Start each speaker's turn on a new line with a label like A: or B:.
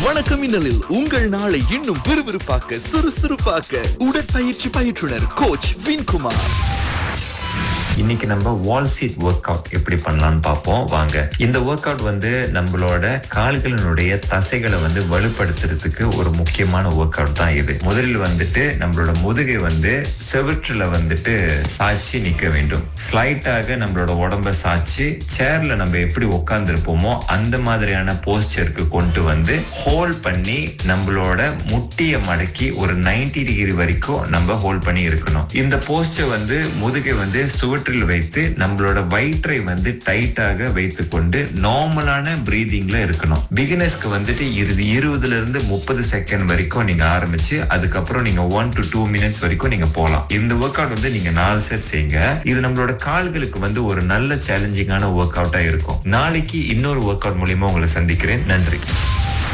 A: வணக்கம் இன்னலில் உங்கள் நாளை இன்னும் விறுவிறுப்பாக்க சுறுசுறுப்பாக்க உடற்பயிற்சி பயிற்றுனர் கோச் வின்குமார்
B: இன்னைக்கு நம்ம வால் சீட் ஒர்க் அவுட் எப்படி பண்ணலாம்னு பார்ப்போம் வாங்க இந்த ஒர்க் அவுட் வந்து நம்மளோட கால்களினுடைய தசைகளை வந்து வலுப்படுத்துறதுக்கு ஒரு முக்கியமான ஒர்க் அவுட் தான் இது முதலில் வந்துட்டு நம்மளோட முதுகை வந்து செவற்றுல வந்துட்டு சாய்ச்சி நிக்க வேண்டும் ஸ்லைட்டாக நம்மளோட உடம்ப சாய்ச்சி சேர்ல நம்ம எப்படி உட்கார்ந்துருப்போமோ அந்த மாதிரியான போஸ்டருக்கு கொண்டு வந்து ஹோல்ட் பண்ணி நம்மளோட முட்டியை மடக்கி ஒரு 90 டிகிரி வரைக்கும் நம்ம ஹோல்ட் பண்ணி இருக்கணும் இந்த போஸ்டர் வந்து முதுகை வந்து சுவற்றில் வைத்து நம்மளோட வயிற்றை வந்து டைட்டாக வைத்து கொண்டு நார்மலான பிரீதிங்ல இருக்கணும் பிகினர்ஸ்க்கு வந்துட்டு இறுதி இருபதுல இருந்து முப்பது செகண்ட் வரைக்கும் நீங்க ஆரம்பிச்சு அதுக்கப்புறம் நீங்க ஒன் டு டூ மினிட்ஸ் வரைக்கும் நீங்க போகலாம் இந்த ஒர்க் அவுட் வந்து நீங்க நாலு செட் செய்யுங்க இது நம்மளோட கால்களுக்கு வந்து ஒரு நல்ல சேலஞ்சிங்கான ஒர்க் அவுட்டா இருக்கும் நாளைக்கு இன்னொரு ஒர்க் அவுட் மூலியமா உங்களை சந்திக்கிறேன் நன்றி